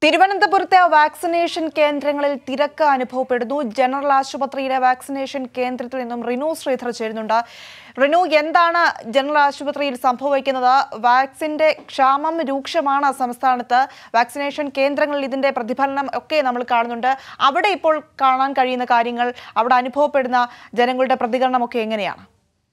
തിരുവനന്തപുരത്തെ വാക്സിനേഷൻ കേന്ദ്രങ്ങളിൽ തിരക്ക് അനുഭവപ്പെടുന്നു ജനറൽ ആശുപത്രിയിലെ വാക്സിനേഷൻ കേന്ദ്രത്തിൽ നിന്നും റിനു ശ്രീധർ ചേരുന്നുണ്ട് റിനു എന്താണ് ജനറൽ ആശുപത്രിയിൽ സംഭവിക്കുന്നത് വാക്സിന്റെ ക്ഷാമം രൂക്ഷമാണ് സംസ്ഥാനത്ത് വാക്സിനേഷൻ കേന്ദ്രങ്ങളിൽ ഇതിന്റെ പ്രതിഫലനം ഒക്കെ നമ്മൾ കാണുന്നുണ്ട് അവിടെ ഇപ്പോൾ കാണാൻ കഴിയുന്ന കാര്യങ്ങൾ അവിടെ അനുഭവപ്പെടുന്ന ജനങ്ങളുടെ പ്രതികരണമൊക്കെ എങ്ങനെയാണ്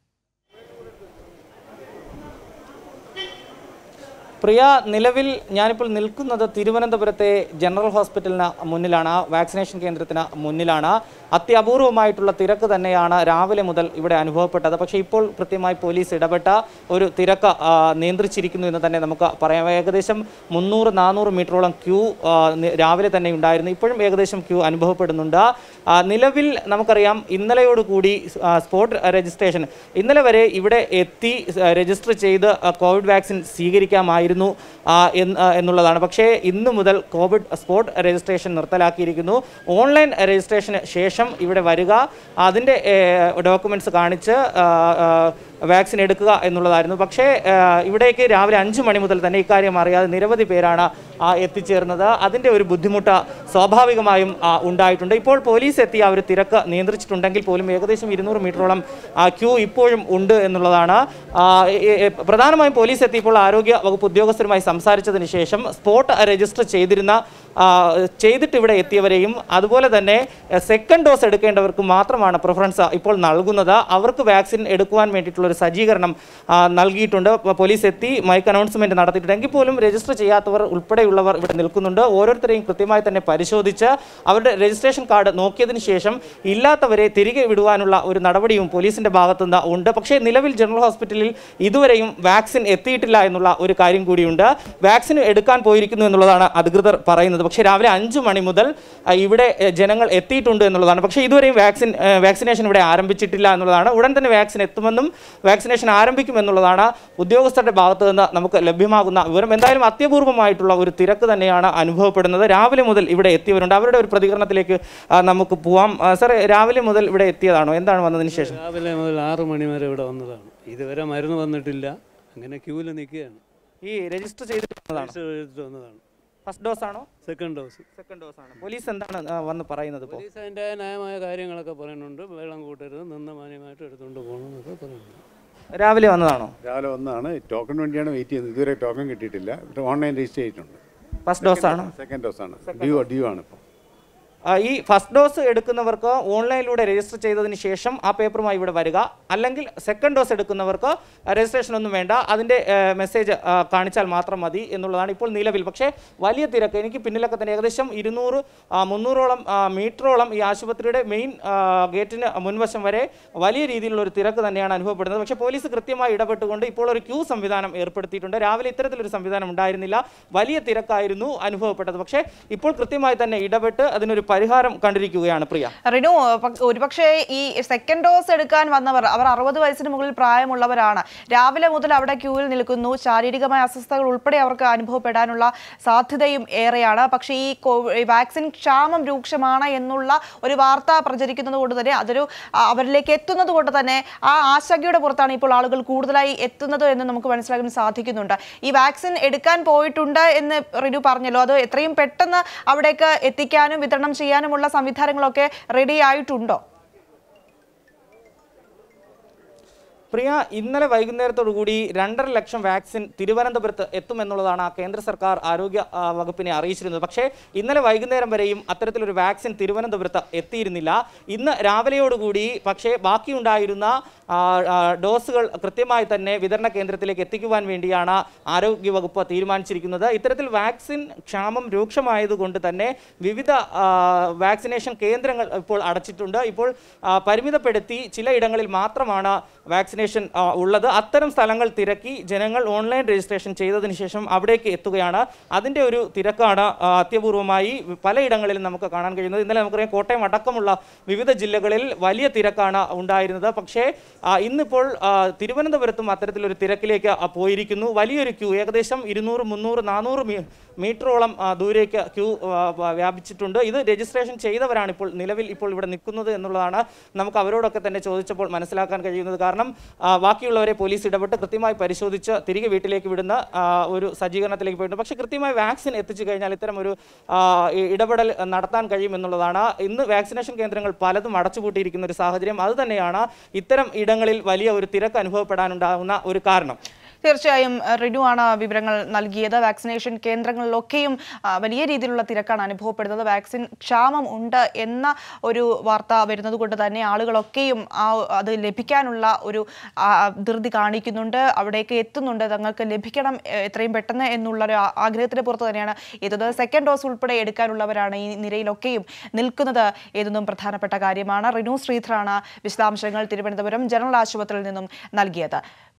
പ്രിയ നിലവിൽ ഞാനിപ്പോൾ നിൽക്കുന്നത് തിരുവനന്തപുരത്തെ ജനറൽ ഹോസ്പിറ്റലിന് മുന്നിലാണ് വാക്സിനേഷൻ കേന്ദ്രത്തിന് മുന്നിലാണ് അത്യപൂർവമായിട്ടുള്ള തിരക്ക് തന്നെയാണ് രാവിലെ മുതൽ ഇവിടെ അനുഭവപ്പെട്ടത് പക്ഷേ ഇപ്പോൾ കൃത്യമായി പോലീസ് ഇടപെട്ട ഒരു തിരക്ക് ആ, നിയന്ത്രിച്ചിരിക്കുന്നു എന്ന് തന്നെ നമുക്ക് പറയാം ഏകദേശം മുന്നൂറ് നാനൂറ് മീറ്ററോളം ക്യൂ ആ, നി- രാവിലെ തന്നെ ഉണ്ടായിരുന്നു ഇപ്പോഴും ഏകദേശം ക്യൂ അനുഭവപ്പെടുന്നുണ്ട് ആ, നിലവിൽ നമുക്കറിയാം ഇന്നലെയോടുകൂടി ആ, സ്പോട്ട് രജിസ്ട്രേഷൻ ഇന്നലെ വരെ ഇവിടെ എത്തി ആ, രജിസ്റ്റർ ചെയ്ത് ആ, കോവിഡ് വാക്സിൻ സ്വീകരിക്കാമായിരുന്നു ആ, എന്ന് ആ, എന്നുള്ളതാണ് പക്ഷേ ഇന്ന് മുതൽ കോവിഡ് സ്പോട്ട് രജിസ്ട്രേഷൻ നിർത്തലാക്കിയിരിക്കുന്നു ഓൺലൈൻ രജിസ്ട്രേഷന് ശേഷം ഇവിടെ വരിക അതിൻ്റെ ഡോക്യുമെൻറ്റ്സ് കാണിച്ച് ആ, ആ, വാക്സിൻ എടുക്കുക എന്നുള്ളതായിരുന്നു പക്ഷേ ആ, ഇവിടേക്ക് രാവിലെ അഞ്ച് മണി മുതൽ തന്നെ ഇക്കാര്യം അറിയാതെ നിരവധി പേരാണ് ആ, എത്തിച്ചേർന്നത് അതിൻ്റെ ഒരു ബുദ്ധിമുട്ട് സ്വാഭാവികമായും ആ, ഉണ്ടായിട്ടുണ്ട് ഇപ്പോൾ പോലീസ് എത്തി ആ ഒരു തിരക്ക് നിയന്ത്രിച്ചിട്ടുണ്ടെങ്കിൽ പോലും ഏകദേശം ഇരുന്നൂറ് മീറ്ററോളം ക്യൂ ഇപ്പോഴും ഉണ്ട് എന്നുള്ളതാണ് ആ, എ- എ- പ്രധാനമായും പോലീസ് എത്തിയപ്പോൾ ആരോഗ്യ വകുപ്പ് ഉദ്യോഗസ്ഥരുമായി സംസാരിച്ചതിന് ശേഷം സ്പോട്ട് രജിസ്റ്റർ ചെയ്തിരുന്ന ആ, ചെയ്തിട്ട് ഇവിടെ എത്തിയവരെയും അതുപോലെ തന്നെ സെക്കൻഡ് ഡോസ് എടുക്കേണ്ടവർക്ക് മാത്രമാണ് പ്രിഫറൻസ് ഇപ്പോൾ നൽകുന്നത് അവർക്ക് വാക്സിൻ എടുക്കുവാൻ വേണ്ടിയിട്ടുള്ള ഒരു സജ്ജീകരണം ആ, നൽകിയിട്ടുണ്ട് ഇപ്പോൾ പോലീസ് എത്തി മൈക്ക് അനൗൺസ്മെന്റ് നടത്തിയിട്ടുണ്ട് എങ്കിൽ പോലും രജിസ്റ്റർ ചെയ്യാത്തവർ ഉൾപ്പെടെയുള്ളവർ ഇവിടെ നിൽക്കുന്നുണ്ട് ഓരോരുത്തരെയും കൃത്യമായി തന്നെ പരിശോധിച്ച് അവരുടെ രജിസ്ട്രേഷൻ കാർഡ് നോക്കിയതിന് ശേഷം ഇല്ലാത്തവരെ തിരികെ വിടുവാനുള്ള ഒരു നടപടിയും പോലീസിന്റെ ഭാഗത്തുനിന്ന് ഉണ്ട് പക്ഷേ നിലവിൽ ജനറൽ ഹോസ്പിറ്റലിൽ ഇതുവരെയും വാക്സിൻ എത്തിയിട്ടില്ല എന്നുള്ള ഒരു കാര്യം കൂടിയുണ്ട് വാക്സിൻ എടുക്കാൻ പോയിരിക്കുന്നു എന്നുള്ളതാണ് അധികൃതർ പറയുന്നത് പക്ഷേ രാവിലെ അഞ്ച് മണി മുതൽ ആ, ഇവിടെ എ, ജനങ്ങൾ എത്തിയിട്ടുണ്ട് എന്നുള്ളതാണ് പക്ഷേ ഇതുവരെയും വാക്സിൻ ഏ, വാക്സിനേഷൻ ഇവിടെ ആരംഭിച്ചിട്ടില്ല എന്നുള്ളതാണ് ഉടൻ തന്നെ വാക്സിൻ എത്തുമെന്നും വാക്സിനേഷൻ ആരംഭിക്കുമെന്നുള്ളതാണ് ഉദ്യോഗസ്ഥരുടെ ഭാഗത്ത് നിന്ന് നമുക്ക് ലഭ്യമാകുന്ന വിവരം എന്തായാലും അത്യപൂർവമായിട്ടുള്ള ഒരു തിരക്ക് തന്നെയാണ് അനുഭവപ്പെടുന്നത് രാവിലെ മുതൽ ഇവിടെ എത്തിയവരുണ്ട് അവരുടെ ഒരു പ്രതികരണത്തിലേക്ക് ആ, നമുക്ക് പോവാം ആ, സാറേ രാവിലെ മുതൽ ഇവിടെ എത്തിയതാണോ എന്താണ് വന്നതിന് ശേഷം രാവിലെ മുതൽ ആറ് മണി വരെ ഇവിടെ വന്നതാണ് ഇതുവരെ മരുന്ന് വന്നിട്ടില്ല അങ്ങനെ ക്യൂവിൽ നിൽക്കുകയാണ് ഈ രജിസ്റ്റർ ചെയ്തിട്ട് വന്നതാണോ രജിസ്റ്റർ ചെയ്തിട്ട് വന്നതാണ് ഫസ്റ്റ് ഡോസ് ആണോ സെക്കൻഡ് ഡോസ് സെക്കൻഡ് ഡോസ് ആണ് പോലീസ് എന്താണ് ആ, വന്ന് പറയുന്നത് ഇപ്പോൾ പോലീസ് അതിൻ്റെ ന്യായമായ കാര്യങ്ങളൊക്കെ പറയുന്നുണ്ട് വെള്ളം കൂട്ടരുത് നിന്ന് മാന്യമായിട്ട് എടുത്തുകൊണ്ട് പോകണം എന്നൊക്കെ പറയുന്നുണ്ട് രാവിലെ വന്നതാണോ രാവിലെ ഒന്നാണ് ടോക്കൺ വേണ്ടിയാണ് വെയിറ്റ് ചെയ്യുന്നത് ഇതുവരെ ടോക്കൺ കിട്ടിയിട്ടില്ല ഓൺലൈൻ രജിസ്റ്റർ ചെയ്തിട്ടുണ്ട് ഫസ്റ്റ് ഡോസ് ആണോ സെക്കൻഡ് ഡോസ് ആണ് ഡ്യൂ ഡ്യൂ ആണ് ഇപ്പോൾ ആ, ഈ ഫസ്റ്റ് ഡോസ് എടുക്കുന്നവർക്ക് ഓൺലൈനിലൂടെ രജിസ്റ്റർ ചെയ്തതിന് ശേഷം ആ പേപ്പറുമായി ഇവിടെ വരിക അല്ലെങ്കിൽ സെക്കൻഡ് ഡോസ് എടുക്കുന്നവർക്ക് രജിസ്ട്രേഷൻ ഒന്നും വേണ്ട അതിൻ്റെ മെസ്സേജ് കാണിച്ചാൽ മാത്രം മതി എന്നുള്ളതാണ് ഇപ്പോൾ നിലവിൽ പക്ഷേ വലിയ തിരക്ക് എനിക്ക് പിന്നിലൊക്കെ തന്നെ ഏകദേശം ഇരുന്നൂറ് ആ, മുന്നൂറോളം ആ, മീറ്ററോളം ഈ ആശുപത്രിയുടെ മെയിൻ ആ, ഗേറ്റിന് മുൻവശം വരെ വലിയ രീതിയിലുള്ള ഒരു തിരക്ക് തന്നെയാണ് അനുഭവപ്പെടുന്നത് പക്ഷേ പോലീസ് കൃത്യമായി ഇടപെട്ടുകൊണ്ട് ഇപ്പോൾ ഒരു ക്യൂ സംവിധാനം ഏർപ്പെടുത്തിയിട്ടുണ്ട് രാവിലെ ഇത്തരത്തിലൊരു സംവിധാനം ഉണ്ടായിരുന്നില്ല വലിയ തിരക്കായിരുന്നു അനുഭവപ്പെട്ടത് പക്ഷേ ഇപ്പോൾ കൃത്യമായി തന്നെ ഇടപെട്ട് അതിനൊരു പരിഹാരം കണ്ടിരിക്കുകയാണ് പ്രിയ റിനു പ- ഒരുപക്ഷേ ഈ സെക്കൻഡ് ഡോസ് എടുക്കാൻ വന്നവർ അവർ അറുപത് വയസ്സിന് മുകളിൽ പ്രായമുള്ളവരാണ് രാവിലെ മുതൽ അവിടെ ക്യൂവിൽ നിൽക്കുന്നു ശാരീരികമായ അസ്വസ്ഥതകൾ ഉൾപ്പെടെ അവർക്ക് അനുഭവപ്പെടാനുള്ള സാധ്യതയും ഏറെയാണ് പക്ഷേ ഈ കോവി- ഈ വാക്സിൻ ക്ഷാമം രൂക്ഷമാണ് എന്നുള്ള ഒരു വാർത്ത പ്രചരിക്കുന്നത് കൊണ്ട് തന്നെ അതൊരു ആ, അവരിലേക്ക് എത്തുന്നത് കൊണ്ട് തന്നെ ആ ആശങ്കയുടെ പുറത്താണ് ഇപ്പോൾ ആളുകൾ കൂടുതലായി എത്തുന്നത് എന്ന് നമുക്ക് മനസ്സിലാക്കാൻ സാധിക്കുന്നുണ്ട് ഈ വാക്സിൻ എടുക്കാൻ പോയിട്ടുണ്ട് എന്ന് റിനു പറഞ്ഞല്ലോ അത് എത്രയും പെട്ടെന്ന് അവിടേക്ക് എത്തിക്കാനും വിതരണം ചെയ്യാനുമുള്ള സംവിധാനങ്ങളൊക്കെ റെഡി ആയിട്ടുണ്ടോ പ്രിയ ഇന്നലെ വൈകുന്നേരത്തോടു കൂടി രണ്ടര ലക്ഷം വാക്സിൻ തിരുവനന്തപുരത്ത് എത്തുമെന്നുള്ളതാണ് ആ കേന്ദ്ര സർക്കാർ ആരോഗ്യ ആ, വകുപ്പിനെ അറിയിച്ചിരുന്നത് പക്ഷേ ഇന്നലെ വൈകുന്നേരം വരെയും അത്തരത്തിലൊരു വാക്സിൻ തിരുവനന്തപുരത്ത് എത്തിയിരുന്നില്ല ഇന്ന് രാവിലെയോടുകൂടി പക്ഷേ ബാക്കിയുണ്ടായിരുന്ന ആ, ആ, ഡോസുകൾ കൃത്യമായി തന്നെ വിതരണ കേന്ദ്രത്തിലേക്ക് എത്തിക്കുവാൻ വേണ്ടിയാണ് ആരോഗ്യ വകുപ്പ് തീരുമാനിച്ചിരിക്കുന്നത് ഇത്തരത്തിൽ വാക്സിൻ ക്ഷാമം രൂക്ഷമായതുകൊണ്ട് തന്നെ വിവിധ ആ, വാക്സിനേഷൻ കേന്ദ്രങ്ങൾ ഇപ്പോൾ അടച്ചിട്ടുണ്ട് ഇപ്പോൾ ആ, പരിമിതപ്പെടുത്തി ചിലയിടങ്ങളിൽ മാത്രമാണ് വാക്സിനേഷൻ ആ, ഉള്ളത് അത്തരം സ്ഥലങ്ങൾ തിരക്കി ജനങ്ങൾ ഓൺലൈൻ രജിസ്ട്രേഷൻ ചെയ്തതിന് ശേഷം അവിടേക്ക് എത്തുകയാണ് അതിൻ്റെ ഒരു തിരക്കാണ് ആ, അത്യപൂർവമായി പലയിടങ്ങളിലും നമുക്ക് കാണാൻ കഴിയുന്നത് ഇന്നലെ നമുക്കറിയാം കോട്ടയം അടക്കമുള്ള വിവിധ ജില്ലകളിൽ വലിയ തിരക്കാണ് ഉണ്ടായിരുന്നത് പക്ഷേ ആ, ഇന്നിപ്പോൾ ആ, തിരുവനന്തപുരത്തും അത്തരത്തിലൊരു തിരക്കിലേക്ക് ആ, പോയിരിക്കുന്നു വലിയൊരു ക്യൂ ഏകദേശം ഇരുന്നൂറ് മുന്നൂറ് നാനൂറ് മീ മീറ്ററോളം ആ, ദൂരേക്ക് ക്യൂ ആ, വ- വ്യാപിച്ചിട്ടുണ്ട് ഇത് രജിസ്ട്രേഷൻ ചെയ്തവരാണ് ഇപ്പോൾ നിലവിൽ ഇപ്പോൾ ഇവിടെ നിൽക്കുന്നത് എന്നുള്ളതാണ് നമുക്ക് അവരോടൊക്കെ തന്നെ ചോദിച്ചപ്പോൾ മനസ്സിലാക്കാൻ കഴിയുന്നത് കാരണം ആ, ബാക്കിയുള്ളവരെ പോലീസ് ഇടപെട്ട് കൃത്യമായി പരിശോധിച്ച് തിരികെ വീട്ടിലേക്ക് വിടുന്ന ആ, ഒരു സജ്ജീകരണത്തിലേക്ക് പോയിട്ടുണ്ട് പക്ഷേ കൃത്യമായി വാക്സിൻ എത്തിച്ചു കഴിഞ്ഞാൽ ഇത്തരം ഒരു ആ, ഇ- ഇടപെടൽ നടത്താൻ കഴിയുമെന്നുള്ളതാണ് ഇന്ന് വാക്സിനേഷൻ കേന്ദ്രങ്ങൾ പലതും അടച്ചുപൂട്ടിയിരിക്കുന്ന ഒരു സാഹചര്യം അത് തന്നെയാണ് ഇത്തരം ഇടങ്ങളിൽ വലിയ ഒരു തിരക്ക് അനുഭവപ്പെടാനുണ്ടാകുന്ന ഒരു കാരണം തീർച്ചയായും അഹ് റിനു ആണ് വിവരങ്ങൾ നൽകിയത് വാക്സിനേഷൻ കേന്ദ്രങ്ങളിലൊക്കെയും ആ, വലിയ രീതിയിലുള്ള തിരക്കാണ് അനുഭവപ്പെടുന്നത് വാക്സിൻ ക്ഷാമം ഉണ്ട് എന്ന ഒരു വാർത്ത വരുന്നത് കൊണ്ട് തന്നെ ആളുകളൊക്കെയും ആ അത് ലഭിക്കാനുള്ള ഒരു ആ, ധൃതി കാണിക്കുന്നുണ്ട് അവിടേക്ക് എത്തുന്നുണ്ട് തങ്ങൾക്ക് ലഭിക്കണം എ- എത്രയും പെട്ടെന്ന് എന്നുള്ള ഒരു ആ- ആഗ്രഹത്തിന് പുറത്ത് തന്നെയാണ് ഇത് സെക്കൻഡ് ഡോസ് ഉൾപ്പെടെ എടുക്കാനുള്ളവരാണ് ഈ നിരയിലൊക്കെയും നിൽക്കുന്നത് എന്നതും പ്രധാനപ്പെട്ട കാര്യമാണ് റിനു ശ്രീധറാണ് വിശദാംശങ്ങൾ തിരുവനന്തപുരം ജനറൽ ആശുപത്രിയിൽ നിന്നും നൽകിയത്